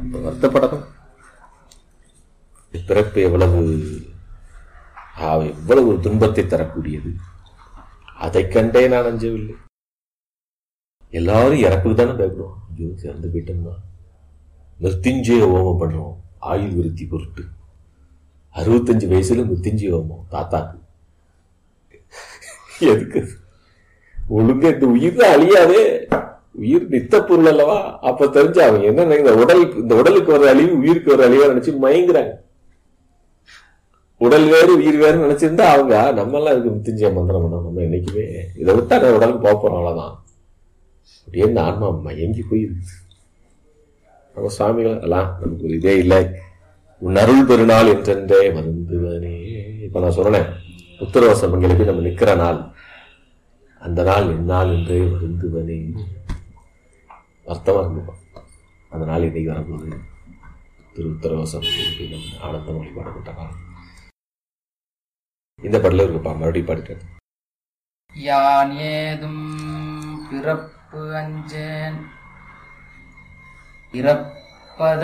வருத்தப்படணும் பிறப்பு எவ்வளவு ஆ, எவ்வளவு ஒரு துன்பத்தை தரக்கூடியது அதை கண்டே நான் அஞ்சவில்லை எல்லாரும் இறப்புக்கு தானே பயப்படுவோம் ஐயோ இறந்து போயிட்டோம்னா மிருத்யுஞ்சய ஹோமம் பண்ணுவோம் ஆயுள் விருத்தி பொருட்டு அறுபத்தஞ்சு வயசுல மிருத்யுஞ்சய ஹோமம் தாத்தாக்கு எதுக்கு ஒழுங்க இந்த உயிர் தான் அழியாதே உயிர் நித்த பொருள் அல்லவா அப்ப தெரிஞ்சு அவங்க என்ன நினைக்கிற- இந்த உடல் இந்த உடலுக்கு வர அழிவு உயிருக்கு வர அழிவா நினைச்சு மயங்குறாங்க உடல் வேறு உயிர் வேறு நினைச்சிருந்தா அவங்க நம்ம எல்லாம் இதுக்கு மிருத்யுஞ்சய மந்திரம் பண்ணோம் நம்ம என்னைக்குமே இதை விட்டா நான் உடலுக்கு போக போறோம் அவ்வளவுதான் அப்படியே இந்த ஆன்மா மயங்கி போயிருக்கு நம்ம சுவாமிகள் எல்லாம் நமக்கு ஒரு இதே இல்லை உன் அருள் பெருநாள் என்றென்றே வருந்துவனே இப்ப நான் சொன்னேன் உத்தரவாசம் பங்களுக்கு நம்ம நிக்கிற நாள் அந்த நாள் எந்நாள் என்றே வருந்துவனே அர்த்தமா இருந்துப்பான் அந்த நாள் இன்னைக்கு வரும்போது திரு உத்தரவாசம் நம்ம ஆனந்த மொழி பாடப்பட்ட காலம் இந்த பாடல இருக்குப்பா மறுபடியும் பாடிட்டேன் யான் ஏதும் பிறப்பு அஞ்சேன் இறப்பு